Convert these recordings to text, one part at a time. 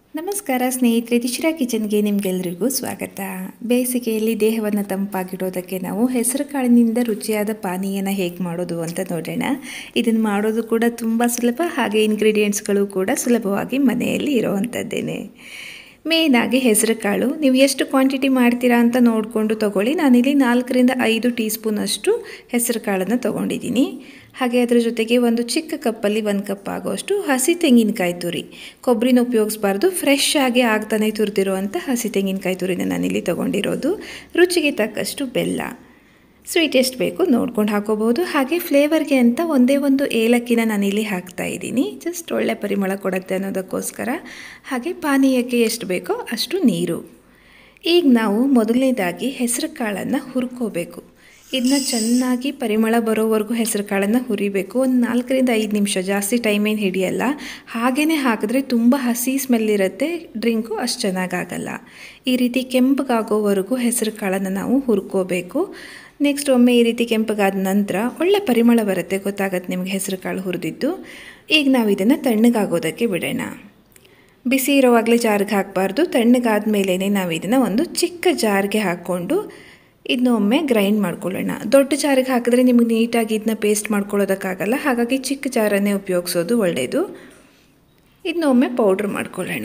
ನಮಸ್ಕಾರ ಸ್ನೇಹಿತರೆ ದಿಶಿರಾ ಕಿಚನ್ಗೆ ನಿಮಗೆಲ್ಲರಿಗೂ ಸ್ವಾಗತ ಬೇಸಿಗೆಯಲ್ಲಿ ದೇಹವನ್ನು ತಂಪಾಗಿಡೋದಕ್ಕೆ ನಾವು ಹೆಸರು ಕಾಳಿನಿಂದ ರುಚಿಯಾದ ಪಾನೀಯನ ಹೇಗೆ ಮಾಡೋದು ಅಂತ ನೋಡೋಣ ಇದನ್ನು ಮಾಡೋದು ಕೂಡ ತುಂಬ ಸುಲಭ ಹಾಗೆ ಇಂಗ್ರೀಡಿಯೆಂಟ್ಸ್ಗಳು ಕೂಡ ಸುಲಭವಾಗಿ ಮನೆಯಲ್ಲಿ ಇರೋವಂಥದ್ದೇನೆ ಮೇಯ್ನಾಗಿ ಹೆಸರು ಕಾಳು ನೀವು ಎಷ್ಟು ಕ್ವಾಂಟಿಟಿ ಮಾಡ್ತೀರಾ ಅಂತ ನೋಡಿಕೊಂಡು ತೊಗೊಳ್ಳಿ ನಾನಿಲ್ಲಿ ನಾಲ್ಕರಿಂದ ಐದು ಟೀ ಸ್ಪೂನಷ್ಟು ಹೆಸರು ಕಾಳನ್ನು ತೊಗೊಂಡಿದ್ದೀನಿ ಹಾಗೆ ಅದರ ಜೊತೆಗೆ ಒಂದು ಚಿಕ್ಕ ಕಪ್ಪಲ್ಲಿ ಒಂದು ಕಪ್ ಆಗೋಷ್ಟು ಹಸಿ ತೆಂಗಿನಕಾಯಿ ತುರಿ ಕೊಬ್ಬರಿನ ಉಪಯೋಗಿಸ್ಬಾರ್ದು ಫ್ರೆಶ್ ಆಗಿ ಆಗ್ತಾನೆ ತುರಿದಿರುವಂಥ ಹಸಿ ತೆಂಗಿನಕಾಯಿ ತುರಿನ ನಾನಿಲ್ಲಿ ತೊಗೊಂಡಿರೋದು ರುಚಿಗೆ ತಕ್ಕಷ್ಟು ಬೆಲ್ಲ ಸ್ವೀಟ್ ಎಷ್ಟು ಬೇಕು ನೋಡ್ಕೊಂಡು ಹಾಕೋಬಹುದು ಹಾಗೆ ಫ್ಲೇವರ್ಗೆ ಅಂತ ಒಂದೇ ಒಂದು ಏಲಕ್ಕಿನ ನಾನಿಲ್ಲಿ ಹಾಕ್ತಾ ಇದ್ದೀನಿ ಜಸ್ಟ್ ಒಳ್ಳೆ ಪರಿಮಳ ಕೊಡುತ್ತೆ ಅನ್ನೋದಕ್ಕೋಸ್ಕರ ಹಾಗೆ ಪಾನೀಯಕ್ಕೆ ಎಷ್ಟು ಬೇಕೋ ಅಷ್ಟು ನೀರು ಈಗ ನಾವು ಮೊದಲನೇದಾಗಿ ಹೆಸರು ಕಾಳನ್ನು ಹುರ್ಕೋಬೇಕು ಇದನ್ನ ಚೆನ್ನಾಗಿ ಪರಿಮಳ ಬರೋವರೆಗೂ ಹೆಸರು ಕಾಳನ್ನು ಹುರಿಬೇಕು ಒಂದು ನಾಲ್ಕರಿಂದ ಐದು ನಿಮಿಷ ಜಾಸ್ತಿ ಟೈಮ್ ಏನು ಹಿಡಿಯಲ್ಲ ಹಾಗೇ ಹಾಕಿದ್ರೆ ತುಂಬ ಹಸಿ ಸ್ಮೆಲ್ ಇರುತ್ತೆ ಡ್ರಿಂಕು ಅಷ್ಟು ಚೆನ್ನಾಗಾಗಲ್ಲ ಈ ರೀತಿ ಕೆಂಪಗಾಗೋವರೆಗೂ ಹೆಸರು ಕಾಳನ್ನು ನಾವು ಹುರ್ಕೋಬೇಕು ನೆಕ್ಸ್ಟ್ ಒಮ್ಮೆ ಈ ರೀತಿ ಕೆಂಪಗಾದ ನಂತರ ಒಳ್ಳೆ ಪರಿಮಳ ಬರುತ್ತೆ ಗೊತ್ತಾಗತ್ತೆ ನಿಮಗೆ ಹೆಸರು ಕಾಳು ಹುರಿದಿದ್ದು ಈಗ ನಾವು ಇದನ್ನು ತಣ್ಣಗಾಗೋದಕ್ಕೆ ಬಿಡೋಣ ಬಿಸಿ ಇರೋವಾಗಲೇ ಜಾರ್ಗೆ ಹಾಕಬಾರ್ದು ತಣ್ಣಗಾದ ಮೇಲೇ ನಾವು ಇದನ್ನು ಒಂದು ಚಿಕ್ಕ ಜಾರ್ಗೆ ಹಾಕ್ಕೊಂಡು ಇದನ್ನ ಒಮ್ಮೆ ಗ್ರೈಂಡ್ ಮಾಡ್ಕೊಳ್ಳೋಣ ದೊಡ್ಡ ಜಾರಿಗೆ ಹಾಕಿದ್ರೆ ನಿಮಗೆ ನೀಟಾಗಿ ಇದನ್ನ ಪೇಸ್ಟ್ ಮಾಡ್ಕೊಳ್ಳೋದಕ್ಕಾಗಲ್ಲ ಹಾಗಾಗಿ ಚಿಕ್ಕ ಜಾರನ್ನೇ ಉಪಯೋಗಿಸೋದು ಒಳ್ಳೆಯದು ಇದನ್ನ ಒಮ್ಮೆ ಪೌಡ್ರ್ ಮಾಡ್ಕೊಳ್ಳೋಣ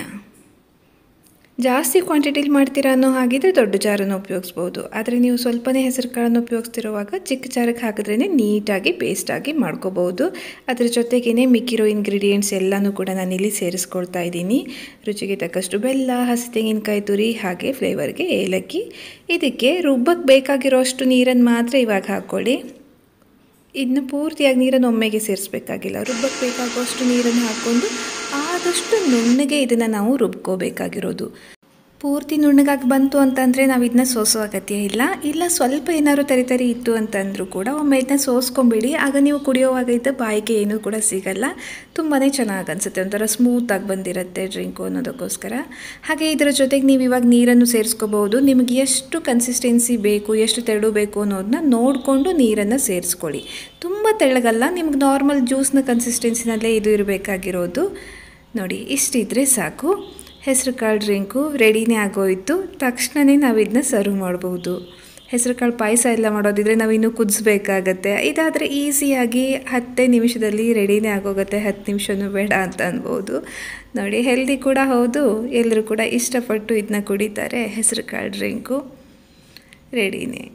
ಜಾಸ್ತಿ ಕ್ವಾಂಟಿಟಿಲಿ ಮಾಡ್ತೀರಾ ಅನ್ನೋ ಹಾಗಿದ್ರೆ ದೊಡ್ಡ ಜಾರನ್ನು ಉಪಯೋಗಿಸ್ಬೋದು ಆದರೆ ನೀವು ಸ್ವಲ್ಪನೇ ಹೆಸರು ಕಾಳನ್ನು ಉಪಯೋಗಿಸ್ತಿರುವಾಗ ಚಿಕ್ಕ ಜಾರಕ್ಕೆ ಹಾಕಿದ್ರೇ ನೀಟಾಗಿ ಪೇಸ್ಟಾಗಿ ಮಾಡ್ಕೋಬೋದು ಅದ್ರ ಜೊತೆಗೇ ಮಿಕ್ಕಿರೋ ಇಂಗ್ರೀಡಿಯೆಂಟ್ಸ್ ಎಲ್ಲನೂ ಕೂಡ ನಾನಿಲ್ಲಿ ಸೇರಿಸ್ಕೊಳ್ತಾ ಇದ್ದೀನಿ ರುಚಿಗೆ ತಕ್ಕಷ್ಟು ಬೆಲ್ಲ ಹಸಿ ತೆಂಗಿನಕಾಯಿ ತುರಿ ಹಾಗೆ ಫ್ಲೇವರ್ಗೆ ಏಲಕ್ಕಿ ಇದಕ್ಕೆ ರುಬ್ಬಕ್ಕೆ ಬೇಕಾಗಿರೋಷ್ಟು ನೀರನ್ನು ಮಾತ್ರ ಇವಾಗ ಹಾಕ್ಕೊಳ್ಳಿ ಇದನ್ನ ಪೂರ್ತಿಯಾಗಿ ನೀರನ್ನು ಒಮ್ಮೆಗೆ ಸೇರಿಸ್ಬೇಕಾಗಿಲ್ಲ ರುಬ್ಬಕ್ಕೆ ಬೇಕಾಗುವಷ್ಟು ನೀರನ್ನು ಹಾಕ್ಕೊಂಡು ಆದಷ್ಟು ನುಣ್ಣಗೆ ಇದನ್ನು ನಾವು ರುಬ್ಕೋಬೇಕಾಗಿರೋದು ಪೂರ್ತಿ ನುಣ್ಣಗಾಗಿ ಬಂತು ಅಂತಂದರೆ ನಾವು ಇದನ್ನ ಸೋಸೋ ಅಗತ್ಯ ಇಲ್ಲ ಇಲ್ಲ ಸ್ವಲ್ಪ ಏನಾದ್ರು ತರಿ ತರಿ ಇತ್ತು ಅಂತಂದರೂ ಕೂಡ ಒಮ್ಮೆ ಇದನ್ನ ಸೋಸ್ಕೊಂಬಿಡಿ ಆಗ ನೀವು ಕುಡಿಯೋವಾಗ ಇದ್ದ ಬಾಯಿಗೆ ಏನೂ ಕೂಡ ಸಿಗಲ್ಲ ತುಂಬಾ ಚೆನ್ನಾಗಿ ಅನಿಸುತ್ತೆ ಒಂಥರ ಸ್ಮೂತಾಗಿ ಬಂದಿರುತ್ತೆ ಡ್ರಿಂಕು ಅನ್ನೋದಕ್ಕೋಸ್ಕರ ಹಾಗೆ ಇದರ ಜೊತೆಗೆ ನೀವು ಇವಾಗ ನೀರನ್ನು ಸೇರಿಸ್ಕೋಬಹುದು ನಿಮಗೆ ಎಷ್ಟು ಕನ್ಸಿಸ್ಟೆನ್ಸಿ ಬೇಕು ಎಷ್ಟು ತೆಳು ಬೇಕು ಅನ್ನೋದನ್ನ ನೋಡಿಕೊಂಡು ನೀರನ್ನು ಸೇರಿಸ್ಕೊಳ್ಳಿ ತುಂಬ ತೆಳ್ಳಗಲ್ಲ ನಿಮ್ಗೆ ನಾರ್ಮಲ್ ಜ್ಯೂಸ್ನ ಕನ್ಸಿಸ್ಟೆನ್ಸಿನಲ್ಲೇ ಇದು ಇರಬೇಕಾಗಿರೋದು ನೋಡಿ ಇಷ್ಟಿದ್ರೆ ಸಾಕು ಹೆಸರು ಕಾಳು ಡ್ರಿಂಕು ರೆಡಿನೇ ಆಗೋಯಿತು ತಕ್ಷಣವೇ ನಾವು ಇದನ್ನ ಸರ್ವ್ ಮಾಡ್ಬೋದು ಹೆಸರು ಕಾಳು ಪಾಯಸ ಎಲ್ಲ ಮಾಡೋದಿದ್ರೆ ನಾವು ಇನ್ನೂ ಕುದಿಸ್ಬೇಕಾಗತ್ತೆ ಇದಾದರೆ ಈಸಿಯಾಗಿ ಹತ್ತೇ ನಿಮಿಷದಲ್ಲಿ ರೆಡಿನೇ ಆಗೋಗುತ್ತೆ ಹತ್ತು ನಿಮಿಷನೂ ಬೇಡ ಅಂತ ಅನ್ಬೋದು ನೋಡಿ ಹೆಲ್ದಿ ಕೂಡ ಹೌದು ಎಲ್ಲರೂ ಕೂಡ ಇಷ್ಟಪಟ್ಟು ಇದನ್ನ ಕುಡಿತಾರೆ ಹೆಸರು ಕಾಳು ಡ್ರಿಂಕು ರೆಡಿನೇ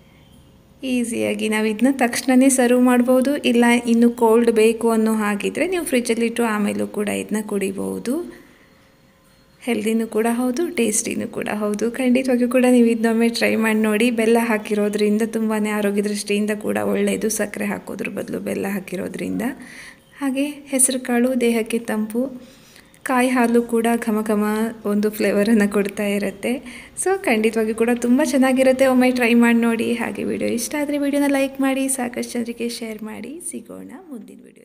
ಈಸಿಯಾಗಿ ನಾವು ಇದನ್ನ ತಕ್ಷಣವೇ ಸರ್ವ್ ಮಾಡ್ಬೋದು ಇಲ್ಲ ಇನ್ನು ಕೋಲ್ಡ್ ಬೇಕು ಅನ್ನೋ ಹಾಗಿದ್ರೆ ನೀವು ಫ್ರಿಜ್ಜಲ್ಲಿಟ್ಟು ಆಮೇಲೂ ಕೂಡ ಇದನ್ನ ಕುಡಿಬೋದು ಹೆಲ್ದಿನೂ ಕೂಡ ಹೌದು ಟೇಸ್ಟಿನೂ ಕೂಡ ಹೌದು ಖಂಡಿತವಾಗಿಯೂ ಕೂಡ ನೀವು ಇದನ್ನೊಮ್ಮೆ ಟ್ರೈ ಮಾಡಿ ನೋಡಿ ಬೆಲ್ಲ ಹಾಕಿರೋದ್ರಿಂದ ತುಂಬಾ ಆರೋಗ್ಯ ದೃಷ್ಟಿಯಿಂದ ಕೂಡ ಒಳ್ಳೆಯದು ಸಕ್ಕರೆ ಹಾಕೋದ್ರ ಬದಲು ಬೆಲ್ಲ ಹಾಕಿರೋದ್ರಿಂದ ಹಾಗೆ ಹೆಸರು ಕಾಳು ದೇಹಕ್ಕೆ ತಂಪು ಕಾಯಿ ಹಾಲು ಕೂಡ ಘಮ ಘಮ ಒಂದು ಫ್ಲೇವರನ್ನು ಕೊಡ್ತಾ ಇರುತ್ತೆ ಸೊ ಖಂಡಿತವಾಗಿ ಕೂಡ ತುಂಬ ಚೆನ್ನಾಗಿರುತ್ತೆ ಒಮ್ಮೆ ಟ್ರೈ ಮಾಡಿ ನೋಡಿ ಹಾಗೆ ವಿಡಿಯೋ ಇಷ್ಟ ಆದರೆ ವಿಡಿಯೋನ ಲೈಕ್ ಮಾಡಿ ಸಾಕಷ್ಟು ಜನರಿಗೆ ಶೇರ್ ಮಾಡಿ ಸಿಗೋಣ ಮುಂದಿನ ವಿಡಿಯೋ